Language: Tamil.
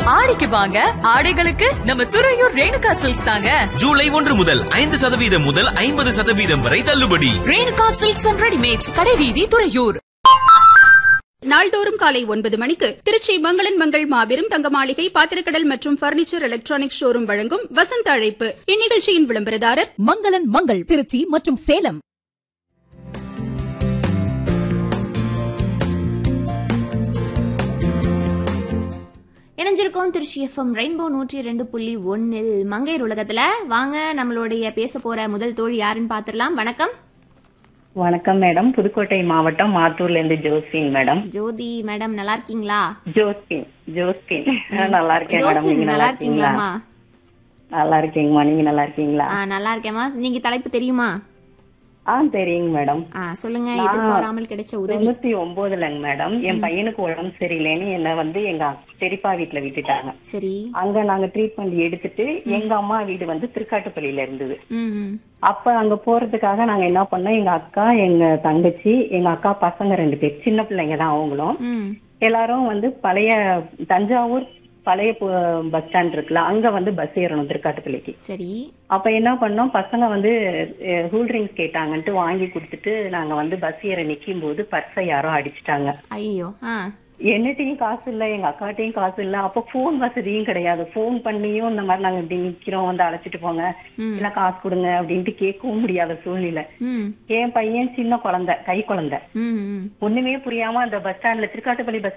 ஆடிக்கு வாங்க ஆடைகளுக்கு நம்ம துறையூர் ரேணுகா சில்க்ஸ் தாங்க ஜூலை ஒன்று முதல் ஐந்து சதவீதம் முதல் ஐம்பது சதவீதம் வரை தள்ளுபடி ரேணுகா சில்க்ஸ் அண்ட் ரெடிமேட்ஸ் கடைவீதி துறையூர் நாள்தோறும் காலை ஒன்பது மணிக்கு திருச்சி மங்களன் மங்கள் மாபெரும் தங்க மாளிகை பாத்திரக்கடல் மற்றும் பர்னிச்சர் எலக்ட்ரானிக் ஷோரூம் வழங்கும் வசந்த அழைப்பு இந்நிகழ்ச்சியின் விளம்பரதாரர் மங்களன் மங்கள் திருச்சி மற்றும் சேலம் இணைஞ்சிருக்கோம் திருச்சி எஃப்எம் ரெயின்போ நூற்றி ரெண்டு புள்ளி ஒன்னில் மங்கையர் உலகத்துல வாங்க நம்மளுடைய பேச போற முதல் தோழி யாருன்னு பாத்துடலாம் வணக்கம் வணக்கம் மேடம் புதுக்கோட்டை மாவட்டம் மாத்தூர்ல இருந்து ஜோஸ்பின் மேடம் ஜோதி மேடம் நல்லா இருக்கீங்களா ஜோஸ்பின் ஜோஸ்பின் நல்லா இருக்கேன் மேடம் ஜோசின் நீங்க நல்லா இருக்கீங்களாமா நல்லா இருக்கீங்கம்மா நீங்க நல்லா இருக்கீங்களா ஆ நல்லா இருக்கேம்மா நீங்க தலைப்பு தெரியுமா ஆ தெரியுங்க மேடம் ஆ சொல்லுங்க எதிர்பாராமல் கிடைச்ச உதவி தொண்ணூத்தி ஒன்பதுலங்க மேடம் என் பையனுக்கு உடம்பு சரியில்லைன்னு என்ன வந்து எங்க பெரியப்பா வீட்டுல விட்டுட்டாங்க சரி அங்க நாங்க ட்ரீட்மெண்ட் எடுத்துட்டு எங்க அம்மா வீடு வந்து திருக்காட்டுப்பள்ளியில இருந்தது ம் ம். அப்ப அங்க போறதுக்காக நாங்க என்ன பண்ணோம் எங்க அக்கா எங்க தங்கச்சி எங்க அக்கா பசங்க ரெண்டு பேர் சின்ன பிள்ளைங்க தான் அவங்களும் ம் எல்லாரும் வந்து பழைய தஞ்சாவூர் பழைய பு- பஸ் ஸ்டாண்ட் இருக்குல்ல அங்க வந்து பஸ் ஏறணும் திருக்காட்டுப்பள்ளிக்கு சரி அப்ப என்ன பண்ணோம் பசங்க வந்து கூல் ட்ரிங்க்ஸ் கேட்டாங்கன்ட்டு வாங்கி கொடுத்துட்டு நாங்க வந்து பஸ் ஏற நிக்கும் போது பர்ஸை யாரோ அடிச்சிட்டாங்க ஐயோ ஆ என்னட்டையும் காசு இல்ல எங்க அக்காட்டையும் காசு இல்ல அப்ப போன் வசதியும் கிடையாது போன் பண்ணியும் இந்த மாதிரி நாங்க இப்படி நிக்கிறோம் வந்து அழைச்சிட்டு போங்க ம். இல்ல காசு கொடுங்க அப்படின்ட்டு கேட்கவும் முடியாத சூழ்நிலை ம் என் பையன் சின்ன குழந்தை கை குழந்தை ம் ம் ஒண்ணுமே புரியாம அந்த பஸ் ஸ்டாண்ட்ல திருக்காட்டுப்பள்ளி பஸ்